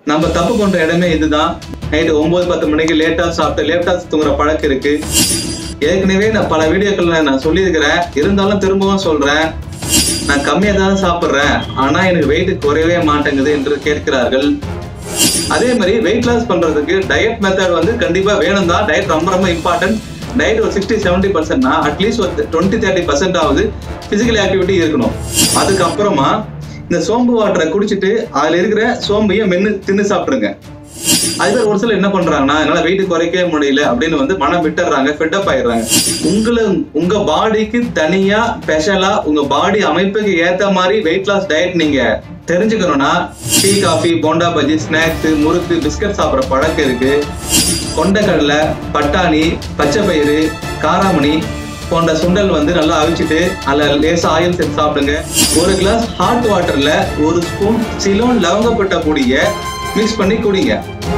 நம்ம தப்பு பண்ற இடமே இதுதான் நைட்டு ஒன்பது பத்து மணிக்கு லேட்டா சாப்பிட்டு லேட்டா தூங்குற பழக்கம் இருக்கு ஏற்கனவே நான் பல வீடியோக்கள்ல நான் சொல்லியிருக்கிறேன் இருந்தாலும் திரும்பவும் சொல்றேன் நான் கம்மியா தான் சாப்பிட்றேன் ஆனா எனக்கு வெயிட் குறையவே மாட்டேங்குது என்று கேட்கிறார்கள் அதே மாதிரி வெயிட் லாஸ் பண்றதுக்கு டயட் மெத்தட் வந்து கண்டிப்பா வேணும் தான் டயட் ரொம்ப ரொம்ப இம்பார்ட்டன்ட் டயட் ஒரு சிக்ஸ்டி செவன்டி பர்சன்ட்னா அட்லீஸ்ட் ஒரு டுவெண்ட்டி தேர்ட்டி பர்சன்ட் ஆகுது பிசிக்கல் ஆக்டிவிட்டி இருக்கணும் அதுக்கப்புறமா இந்த சோம்பு வாட்டரை குடிச்சிட்டு அதுல இருக்கிற சோம்பையும் மென்னு தின்னு சாப்பிடுங்க அது பேர் ஒரு சிலர் என்ன பண்றாங்கன்னா என்னால வெயிட் குறைக்கவே முடியல அப்படின்னு வந்து மனம் விட்டுறாங்க ஃபெட்டப் ஆயிடுறாங்க உங்களை உங்க பாடிக்கு தனியா ஸ்பெஷலா உங்க பாடி அமைப்புக்கு ஏத்த மாதிரி வெயிட் லாஸ் டயட் நீங்க தெரிஞ்சுக்கணும்னா tea coffee bonda bajji snacks murukku biscuit சாப்பிட்ற பழக்கம் இருக்கு கொண்டைக்கடலை பட்டாணி பச்சை பயிறு காராமணி போன்ற சுண்டல் வந்து நல்லா அவிச்சிட்டு அதில் லேசா ஆயில் சேர்த்து சாப்பிடுங்க ஒரு கிளாஸ் ஹாட் வாட்டர்ல ஒரு ஸ்பூன் சிலோன் லவங்கப்பட்ட பொடிய மிக்ஸ் பண்ணி குடிங்க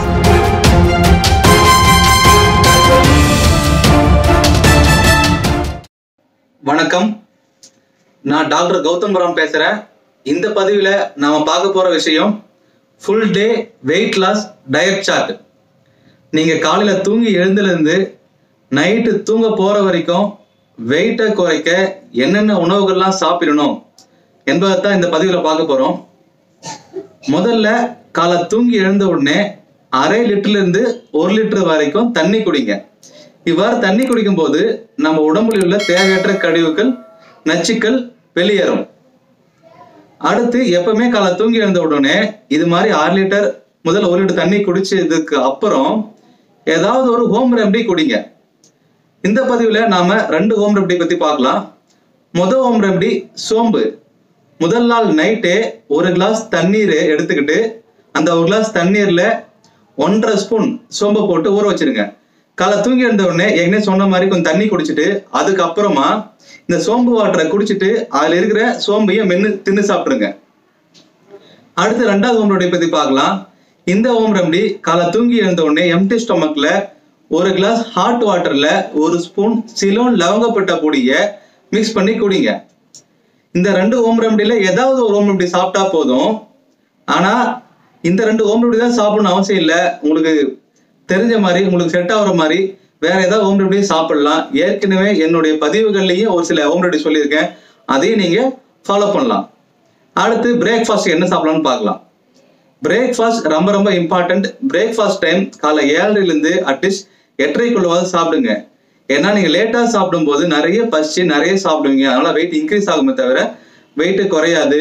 வணக்கம் நான் டாக்டர் கௌதம் ராம் பேசுறேன் இந்த பதிவுல நாம பார்க்க போற விஷயம் full day weight loss diet chart நீங்க காலையில தூங்கி எழுந்துல இருந்து நைட்டு தூங்க போற வரைக்கும் வெயிட்டை குறைக்க என்னென்ன உணவுகள்லாம் சாப்பிடணும் என்பதை தான் இந்த பதிவுல பார்க்க போறோம் முதல்ல காலை தூங்கி எழுந்த உடனே அரை லிட்டர்ல இருந்து ஒரு லிட்டர் வரைக்கும் தண்ணி குடிங்க இவ்வாறு தண்ணி குடிக்கும் போது நம்ம உடம்புல உள்ள தேவையற்ற கழிவுகள் நச்சுக்கள் வெளியேறும் அடுத்து எப்பவுமே காலை தூங்கி எழுந்த உடனே இது மாதிரி ஆறு லிட்டர் முதல் ஒரு லிட்டர் தண்ணி குடிச்சதுக்கு அப்புறம் ஏதாவது ஒரு ஹோம் ரெமடி குடிங்க இந்த பதிவுல நாம ரெண்டு ஹோம் ரெமடி பத்தி பார்க்கலாம் முதல் ஹோம் ரெமடி சோம்பு முதல் நாள் நைட்டே ஒரு கிளாஸ் தண்ணீர் எடுத்துக்கிட்டு அந்த ஒரு கிளாஸ் தண்ணீர்ல ஒன்றரை ஸ்பூன் சோம்பை போட்டு ஊற வச்சிருங்க காலை தூங்கி எழுந்த உடனே ஏற்கனவே சொன்ன மாதிரி கொஞ்சம் தண்ணி குடிச்சிட்டு அதுக்கப்புறமா இந்த சோம்பு வாட்டரை குடிச்சிட்டு அதுல இருக்கிற சோம்பையும் மென்னு தின்னு சாப்பிடுங்க அடுத்து ரெண்டாவது ஹோம் ரெமடி பத்தி பார்க்கலாம் இந்த ஹோம் ரெமடி காலை தூங்கி எழுந்த உடனே எம்டி ஸ்டொமக்ல ஒரு கிளாஸ் ஹாட் வாட்டர்ல ஒரு ஸ்பூன் சிலோன் லவங்கப்பட்ட பொடிய மிக்ஸ் பண்ணி குடிங்க இந்த ரெண்டு ஹோம் ரெமடியில ஏதாவது ஒரு ஹோம் ரெமடி சாப்பிட்டா போதும் ஆனா இந்த ரெண்டு ஹோம் ரெமடி தான் சாப்பிடணும் அவசியம் இல்லை உங்களுக்கு தெரிஞ்ச மாதிரி உங்களுக்கு செட் ஆகுற மாதிரி வேற ஏதாவது ஹோம் ரெமடி சாப்பிடலாம் ஏற்கனவே என்னுடைய பதிவுகள்லயும் ஒரு சில ஹோம் ரெமடி சொல்லியிருக்கேன் அதையும் நீங்க ஃபாலோ பண்ணலாம் அடுத்து பிரேக்ஃபாஸ்ட் என்ன சாப்பிடலாம்னு பார்க்கலாம் பிரேக்ஃபாஸ்ட் ரொம்ப ரொம்ப இம்பார்ட்டன்ட் பிரேக்ஃபாஸ்ட் டைம் காலை ஏழரைலேருந்து அட்லீஸ்ட் எட்டரைக்குள்ளவாது சாப்பிடுங்க ஏன்னா நீங்க லேட்டா சாப்பிடும்போது நிறைய பசி நிறைய சாப்பிடுவீங்க அதனால வெயிட் இன்க்ரீஸ் ஆகுமே தவிர வெயிட் குறையாது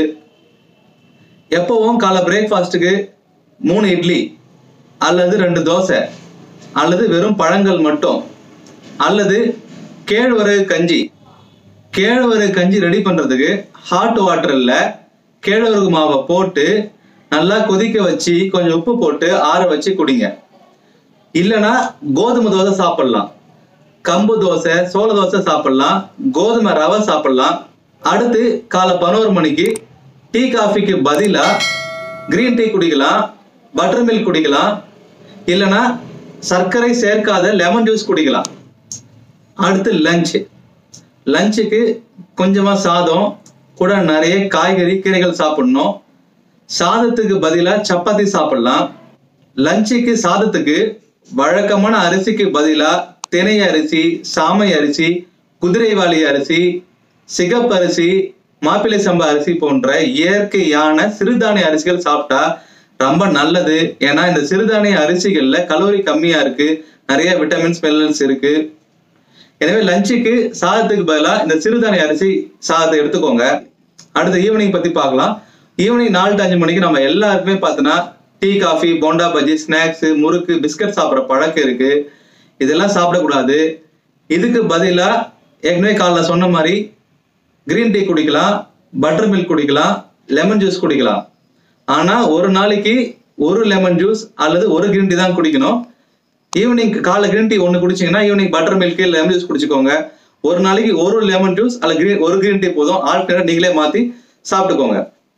எப்பவும் காலை பிரேக்ஃபாஸ்ட்டுக்கு மூணு இட்லி அல்லது ரெண்டு தோசை அல்லது வெறும் பழங்கள் மட்டும் அல்லது கேழ்வரகு கஞ்சி கேழ்வரகு கஞ்சி ரெடி பண்றதுக்கு ஹாட் வாட்டர்ல கேழ்வரகு மாவை போட்டு நல்லா கொதிக்க வச்சு கொஞ்சம் உப்பு போட்டு ஆற வச்சு குடிங்க இல்லைன்னா கோதுமை தோசை சாப்பிடலாம் கம்பு தோசை சோள தோசை சாப்பிடலாம் கோதுமை ரவை சாப்பிடலாம் அடுத்து காலை பதினோரு மணிக்கு டீ காஃபிக்கு பதிலா கிரீன் டீ குடிக்கலாம் பட்டர் மில்க் குடிக்கலாம் இல்லைன்னா சர்க்கரை சேர்க்காத லெமன் ஜூஸ் குடிக்கலாம் அடுத்து லஞ்ச் லஞ்சுக்கு கொஞ்சமா சாதம் கூட நிறைய காய்கறி கீரைகள் சாப்பிடணும் சாதத்துக்கு பதிலா சப்பாத்தி சாப்பிடலாம் லஞ்சுக்கு சாதத்துக்கு வழக்கமான அரிசிக்கு பதிலா தினை அரிசி சாமை அரிசி குதிரைவாளி அரிசி சிகப்பு அரிசி மாப்பிள்ளை சம்பா அரிசி போன்ற இயற்கையான சிறுதானிய அரிசிகள் சாப்பிட்டா ரொம்ப நல்லது ஏன்னா இந்த சிறுதானிய அரிசிகள்ல கலோரி கம்மியா இருக்கு நிறைய விட்டமின்ஸ் மினரல்ஸ் இருக்கு எனவே லஞ்சுக்கு சாதத்துக்கு பதிலாக இந்த சிறுதானிய அரிசி சாதத்தை எடுத்துக்கோங்க அடுத்து ஈவினிங் பத்தி பார்க்கலாம் ஈவினிங் நாலு டு அஞ்சு மணிக்கு நம்ம எல்லாருக்குமே பார்த்தோன்னா tea coffee bonda bajji snacks murukku biscuit சாப்பிட்ற பழக்கம் இருக்கு இதெல்லாம் சாப்பிடக்கூடாது இதுக்கு பதிலா ஏற்கனவே காலைல சொன்ன மாதிரி கிரீன் டீ குடிக்கலாம் பட்டர் மில்க் குடிக்கலாம் லெமன் ஜூஸ் குடிக்கலாம் ஆனா ஒரு நாளைக்கு ஒரு லெமன் ஜூஸ் அல்லது ஒரு கிரீன் டீ தான் குடிக்கணும் ஈவினிங் காலை கிரீன் டீ ஒன்று குடிச்சீங்கன்னா evening buttermilk lemon juice குடிச்சுக்கோங்க ஒரு நாளைக்கு ஒரு லெமன் ஜூஸ் அல்ல கிரீன் ஒரு கிரீன் டீ போதும் ஆல்டர்னேட் நீங்களே மாத்தி சாப்பிட்டுக்கோங்க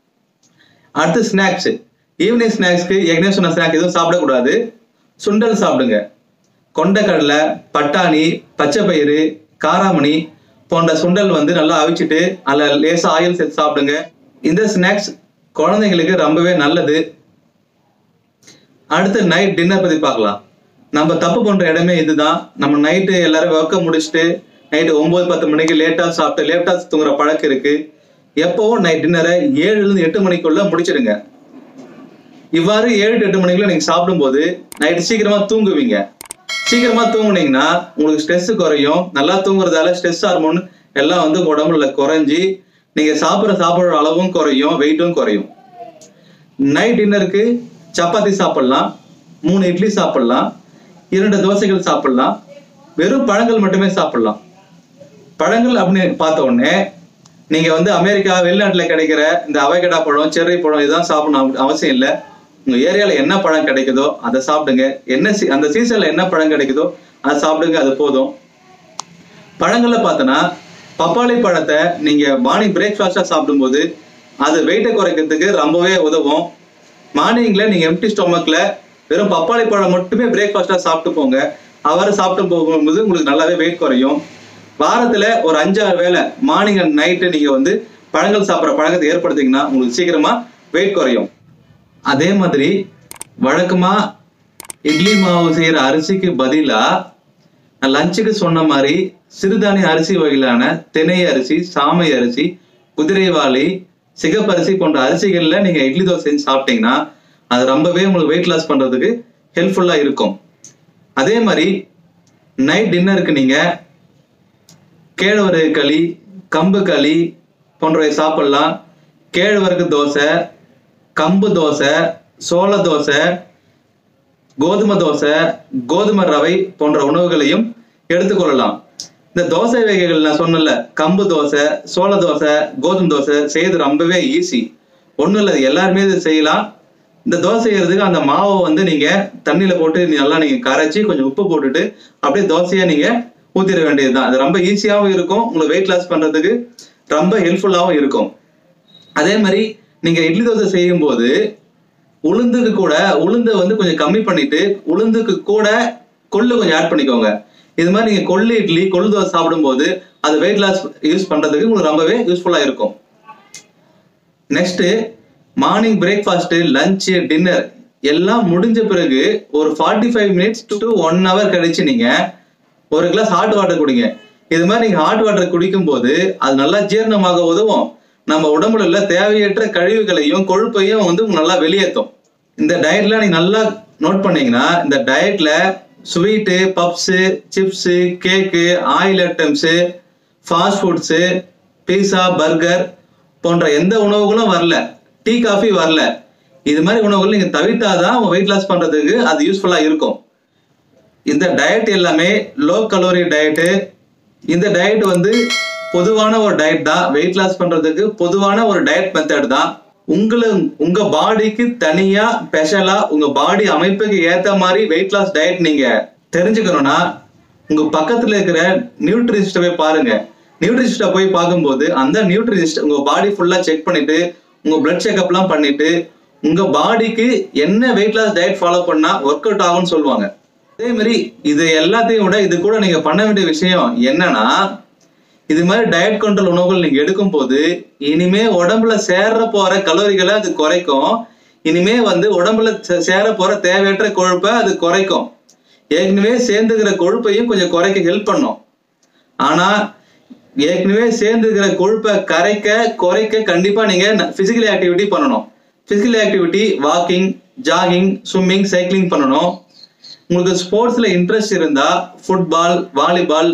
அடுத்து ஸ்நாக்ஸ் ஈவினிங் ஸ்நாக்ஸ்க்கு ஏற்கனவே சொன்ன ஸ்நாக் எதுவும் சாப்பிடக்கூடாது சுண்டல் சாப்பிடுங்க கொண்டைக்கடலை பட்டாணி பச்சை பயிறு காராமணி போன்ற சுண்டல் வந்து நல்லா அவிச்சிட்டு அதில் லேசா ஆயில் சேர்த்து சாப்பிடுங்க இந்த ஸ்நாக்ஸ் குழந்தைங்களுக்கு ரொம்பவே நல்லது அடுத்து நைட் டின்னர் பத்தி பார்க்கலாம் நம்ம தப்பு பண்ற இடமே இதுதான் நம்ம நைட்டு எல்லாரும் ஒர்க்கை முடிச்சுட்டு நைட்டு ஒன்பது பத்து மணிக்கு லேட்டா சாப்பிட்டு லேட்டா தூங்குற பழக்கம் இருக்கு எப்பவும் நைட் டின்னரை ஏழுல இருந்து எட்டு மணிக்குள்ள முடிச்சிடுங்க இவ்வாறு ஏழு to எட்டு மணிக்குள்ள நீங்க சாப்பிடும்போது நைட்டு சீக்கிரமா தூங்குவீங்க சீக்கிரமா தூங்குனீங்கன்னா உங்களுக்கு ஸ்ட்ரெஸ் குறையும் நல்லா தூங்குறதால ஸ்ட்ரெஸ் ஹார்மோன் எல்லாம் வந்து உங்க உடம்புல குறைஞ்சி நீங்க சாப்பிட்ற சாப்பிட்ற அளவும் குறையும் வெயிட்டும் குறையும் நைட் டின்னருக்கு சப்பாத்தி சாப்பிடலாம் மூணு இட்லி சாப்பிடலாம் இரண்டு தோசைகள் சாப்பிடலாம் வெறும் பழங்கள் மட்டுமே சாப்பிடலாம் பழங்கள் அப்படின்னு பார்த்த உடனே நீங்க வந்து அமெரிக்கா வெளிநாட்டுல கிடைக்கிற இந்த அவகடா பழம் செர்ரி பழம் இதுதான் சாப்பிடணும் அப்படி அவசியம் இல்லை உங்க ஏரியால என்ன பழம் கிடைக்குதோ அதை சாப்பிடுங்க என்ன சீ- அந்த சீசன்ல என்ன பழம் கிடைக்குதோ அதை சாப்பிடுங்க அது போதும் பழங்கள்ல பார்த்தோன்னா பப்பாளி பழத்தை நீங்க மார்னிங் பிரேக்ஃபாஸ்டா சாப்பிடும்போது அது வெயிட்டை குறைக்கிறதுக்கு ரொம்பவே உதவும் மார்னிங்ல நீங்க எம்டி ஸ்டொமக்ல வெறும் பப்பாளி பழம் மட்டுமே பிரேக்ஃபாஸ்டா சாப்பிட்டு போங்க அவர் சாப்பிட்டு போகும்போது உங்களுக்கு நல்லாவே வெயிட் குறையும் வாரத்துல ஒரு அஞ்சாறு வேளை மார்னிங் அண்ட் நைட்டு நீங்க வந்து பழங்கள் சாப்பிட்ற பழக்கத்தை ஏற்படுத்திங்கன்னா உங்களுக்கு சீக்கிரமா வெயிட் குறையும் அதே மாதிரி வழக்கமா இட்லி மாவு செய்யற அரிசிக்கு பதிலா நான் லஞ்சுக்கு சொன்ன மாதிரி சிறுதானிய அரிசி வகையிலான திணை அரிசி சாமை அரிசி குதிரைவாளி சிகப்பரிசி போன்ற அரிசிகள்ல நீங்க இட்லி தோசை செஞ்சு சாப்பிட்டீங்கன்னா அது ரொம்பவே உங்களுக்கு வெயிட் லாஸ் பண்றதுக்கு ஹெல்ப்ஃபுல்லா இருக்கும் அதே மாதிரி நைட் டின்னருக்கு நீங்க கேழ்வரகு களி கம்பு களி போன்றவை சாப்பிடலாம் கேழ்வரகு தோசை கம்பு தோசை சோள தோசை கோதுமை தோசை கோதுமை ரவை போன்ற உணவுகளையும் எடுத்துக்கொள்ளலாம் இந்த தோசை வகைகள் நான் சொன்னல கம்பு தோசை சோள தோசை கோதுமை தோசை செய்யறது ரொம்பவே ஈஸி ஒண்ணும் இல்லை எல்லாருமே இது செய்யலாம் இந்த தோசை செய்யறதுக்கு அந்த மாவை வந்து நீங்க தண்ணியில போட்டு நீ நல்லா நீங்க கரைச்சி கொஞ்சம் உப்பு போட்டுட்டு அப்படியே தோசையை நீங்க ஊத்திட வேண்டியதுதான் அது ரொம்ப ஈஸியாவும் இருக்கும் உங்களுக்கு வெயிட் லாஸ் பண்றதுக்கு ரொம்ப ஹெல்ப்ஃபுல்லாவும் இருக்கும் அதே மாதிரி நீங்க இட்லி தோசை செய்யும் போது உளுந்துக்கு கூட உளுந்தை வந்து கொஞ்சம் கம்மி பண்ணிட்டு உளுந்துக்கு கூட கொள்ளு கொஞ்சம் ஆட் பண்ணிக்கோங்க இது மாதிரி நீங்க கொள்ளு இட்லி கொள்ளு தோசை சாப்பிடும்போது அது வெயிட் லாஸ் யூஸ் பண்றதுக்கு உங்களுக்கு ரொம்பவே யூஸ்ஃபுல்லா இருக்கும் next morning breakfast lunch dinner எல்லாம் முடிஞ்ச பிறகு ஒரு forty five minutes to one hour கழிச்சு நீங்க ஒரு கிளாஸ் ஹாட் வாட்டர் குடிங்க இது மாதிரி நீங்க ஹாட் வாட்டர் குடிக்கும் போது அது நல்லா ஜீரணமாக உதவும் நம்ம உடம்புல உள்ள தேவையற்ற கழிவுகளையும் கொழுப்பையும் வந்து நல்லா வெளியேற்றும் இந்த டயட்ல நீங்க நல்லா நோட் பண்ணீங்கன்னா இந்த டயட்ல sweet puffs chips cake oil items fast foods pizza burger போன்ற எந்த உணவுகளும் வரல டீ காஃபி வரல இது மாதிரி உணவுகள் நீங்க தவிர்த்தாதான் உங்க வெயிட் லாஸ் பண்றதுக்கு அது யூஸ்ஃபுல்லா இருக்கும் இந்த டயட் எல்லாமே லோ கலோரி டயட்டு இந்த டயட் வந்து பொதுவான ஒரு டயட் தான் வெயிட் லாஸ் பண்றதுக்கு பொதுவான ஒரு டயட் மெத்தட் தான் உங்களை உங்க பாடிக்கு தனியா ஸ்பெஷலா உங்க பாடி அமைப்புக்கு ஏத்த மாதிரி வெயிட் லாஸ் டயட் நீங்க தெரிஞ்சுக்கணும்னா உங்க பக்கத்துல இருக்கிற நியூட்ரிஸ்ட போய் பாருங்க நியூட்ரிஸ்ட போய் பார்க்கும்போது அந்த நியூட்ரிஸ்ட் உங்க பாடி ஃபுல்லா செக் பண்ணிட்டு உங்க பிளட் செக்அப்லாம் பண்ணிட்டு உங்க பாடிக்கு என்ன வெயிட் லாஸ் டயட் ஃபாலோ பண்ணா ஒர்க் அவுட் ஆகும்னு சொல்லுவாங்க அதே மாதிரி இது எல்லாத்தையும் விட இது கூட நீங்க பண்ண வேண்டிய விஷயம் என்னன்னா இது மாதிரி டயட் கண்ட்ரோல் உணவுகள் நீங்க எடுக்கும் போது இனிமே உடம்புல சேர போற கலோரிகளை அது குறைக்கும் இனிமே வந்து உடம்புல சே- சேர போற தேவையற்ற கொழுப்பை அது குறைக்கும் ஏற்கனவே சேர்ந்துக்கிற கொழுப்பையும் கொஞ்சம் குறைக்க ஹெல்ப் பண்ணும் ஆனா ஏற்கனவே சேர்ந்துக்கிற கொழுப்பை கரைக்க குறைக்க கண்டிப்பா நீங்க பிசிக்கல் ஆக்டிவிட்டி பண்ணணும் physical activity walking jogging swimming cycling பண்ணணும் உங்களுக்கு ஸ்போர்ட்ஸ்ல இன்ட்ரெஸ்ட் இருந்தா football volleyball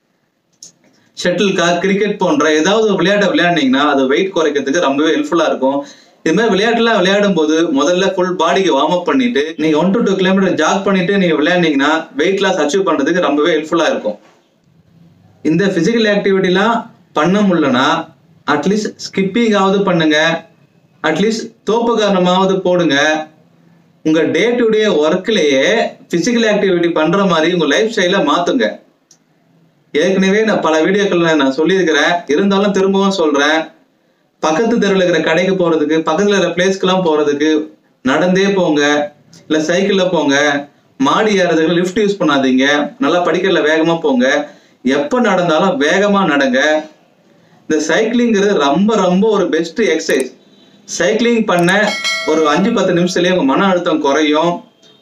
shuttlecock cricket போன்ற ஏதாவது ஒரு விளையாட்டை விளையாடினீங்கன்னா அது வெயிட் குறைக்கிறதுக்கு ரொம்பவே ஹெல்ப்ஃபுல்லா இருக்கும் இது மாதிரி விளையாட்டுலாம் விளையாடும் போது முதல்ல ஃபுல் பாடிக்கு வார்ம் அப் பண்ணிட்டு நீங்க one to two kilometre jog பண்ணிட்டு நீங்க விளையாண்டீங்கன்னா வெயிட் லாஸ் அச்சீவ் பண்றதுக்கு ரொம்பவே ஹெல்ப்ஃபுல்லா இருக்கும் இந்த பிசிக்கல் ஆக்டிவிட்டிலாம் பண்ண முடியலனா அட்லீஸ்ட் ஸ்கிப்பிங் ஆவது பண்ணுங்க அட்லீஸ்ட் தோப்பு காரணமாவது போடுங்க உங்க டே டு டே ஒர்க்லயே பிசிக்கல் ஆக்டிவிட்டி பண்ற மாதிரி உங்க லைஃப் ஸ்டைல மாத்துங்க ஏற்கனவே நான் பல வீடியோக்கள்ல நான் சொல்லியிருக்கிறேன் இருந்தாலும் திரும்பவும் சொல்றேன் பக்கத்து தெருவில் இருக்கிற கடைக்கு போறதுக்கு பக்கத்துல இருக்கிற பிளேஸ்க்கெல்லாம் போறதுக்கு நடந்தே போங்க இல்ல சைக்கிள்ல போங்க மாடி ஏறதுக்கு லிஃப்ட் யூஸ் பண்ணாதீங்க நல்லா படிக்கிறதுல வேகமா போங்க எப்ப நடந்தாலும் வேகமா நடங்க இந்த சைக்கிளிங்கிறது ரொம்ப ரொம்ப ஒரு பெஸ்ட் எக்ஸசைஸ் சைக்கிளிங் பண்ண ஒரு அஞ்சு பத்து நிமிஷத்துலயே உங்க மன அழுத்தம் குறையும்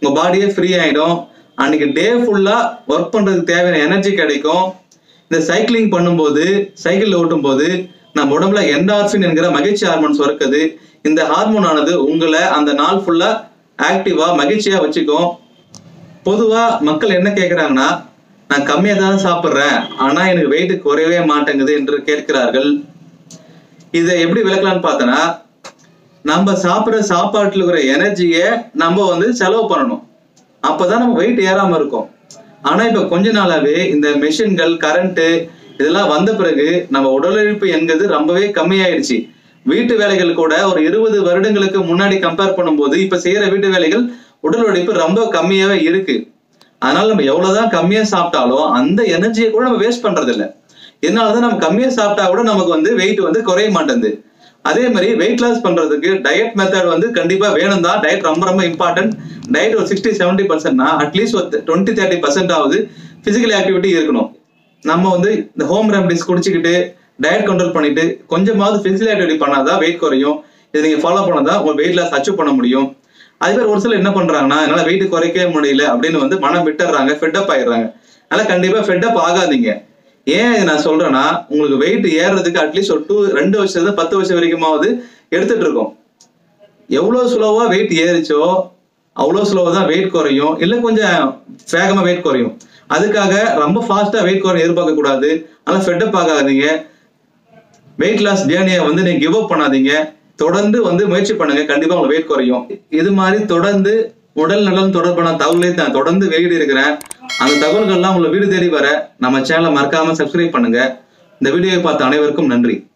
உங்க பாடியே ஃப்ரீ ஆயிடும் அன்னைக்கு டே ஃபுல்லா ஒர்க் பண்றதுக்கு தேவையான எனர்ஜி கிடைக்கும் இந்த சைக்கிளிங் பண்ணும்போது சைக்கிள் ஓட்டும் போது நம்ம உடம்புல என்டார்பின் என்கிற மகிழ்ச்சி ஹார்மோன் சுரக்குது இந்த ஹார்மோன் ஆனது உங்களை அந்த நாள் ஃபுல்லா ஆக்டிவா மகிழ்ச்சியா வச்சுக்கும் பொதுவா மக்கள் என்ன கேக்குறாங்கன்னா நான் கம்மியா தான் சாப்பிடுறேன் ஆனா எனக்கு வெயிட் குறையவே மாட்டேங்குது என்று கேட்கிறார்கள் இதை எப்படி விளக்கலாம்னு பார்த்தோன்னா நம்ம சாப்பிடுற சாப்பாட்டுல இருக்கிற எனர்ஜியை நம்ம வந்து செலவு பண்ணணும் அப்பதான் நம்ம வெயிட் ஏறாம இருக்கும் ஆனா இப்ப கொஞ்ச நாளாவே இந்த மெஷின்கள் கரண்ட் இதெல்லாம் வந்த பிறகு நம்ம உடல் உழைப்பு என்கிறது ரொம்பவே கம்மியாயிடுச்சு வீட்டு வேலைகள் கூட ஒரு இருபது வருடங்களுக்கு முன்னாடி கம்பேர் பண்ணும்போது இப்ப செய்யற வீட்டு வேலைகள் உடல் உழைப்பு ரொம்ப கம்மியாவே இருக்கு அதனால நம்ம எவ்வளவுதான் கம்மியா சாப்பிட்டாலும் அந்த எனர்ஜியை கூட நம்ம வேஸ்ட் பண்றது இல்ல இதனாலதான் நம்ம கம்மியா சாப்பிட்டா கூட நமக்கு வந்து வெயிட் வந்து குறைய மாட்டேங்குது அதே மாதிரி வெயிட் லாஸ் பண்றதுக்கு டயட் மெத்தட் வந்து கண்டிப்பா வேணும் தான் டயட் ரொம்ப ரொம்ப இம்பார்ட்டன்ட் டயட் ஒரு சிக்ஸ்டி செவன்டி பர்சன்ட்னா அட்லீஸ்ட் ஒரு டுவெண்ட்டி தேர்ட்டி பர்சன்ட் ஆகுது பிசிக்கல் ஆக்டிவிட்டி இருக்கணும் நம்ம வந்து இந்த ஹோம் ரெமடிஸ் குடிச்சுக்கிட்டு டயட் கண்ட்ரோல் பண்ணிட்டு கொஞ்சமாவது பிசிக்கல் ஆக்டிவிட்டி பண்ணாதான் வெயிட் குறையும் இதை நீங்க ஃபாலோ பண்ணாதான் உங்க வெயிட் லாஸ் அச்சீவ் பண்ண முடியும் அதே மாதிரி ஒரு சிலர் என்ன பண்றாங்கன்னா என்னால வெயிட் குறைக்கவே முடியல அப்படின்னு வந்து மனம் விட்டுறாங்க ஃபெட்டப் ஆயிடுறாங்க அதனால கண்டிப்பா ஃபெட்டப் ஆகாதீங்க ஏன் இதை நான் சொல்றேன்னா உங்களுக்கு வெயிட் ஏறுறதுக்கு அட்லீஸ்ட் ஒரு டூ ரெண்டு வருஷத்துல பத்து வருஷம் வரைக்குமாவது எடுத்துட்டு இருக்கோம் எவ்வளவு ஸ்லோவா வெயிட் ஏறிச்சோ அவ்வளவு ஸ்லோவா தான் வெயிட் குறையும் இல்ல கொஞ்சம் வேகமா வெயிட் குறையும் அதுக்காக ரொம்ப ஃபாஸ்டா வெயிட் குறையும் எதிர்பார்க்க கூடாது அதனால ஃபெட்டப் ஆகாதீங்க வெயிட் லாஸ் ஜேர்னியை வந்து நீங்க கிவ் அப் பண்ணாதீங்க தொடர்ந்து வந்து முயற்சி பண்ணுங்க கண்டிப்பா உங்களுக்கு வெயிட் குறையும் இது மாதிரி தொடர்ந்து உடல் நலம் தொடர்பான தகவலை நான் தொடர்ந்து வெளியிட இருக்கிறேன் அந்த தகவல்கள்லாம் உங்களை வீடு தேடி வர நம்ம சேனலை மறக்காம சப்ஸ்கிரைப் பண்ணுங்க இந்த வீடியோவை பார்த்த அனைவருக்கும் நன்றி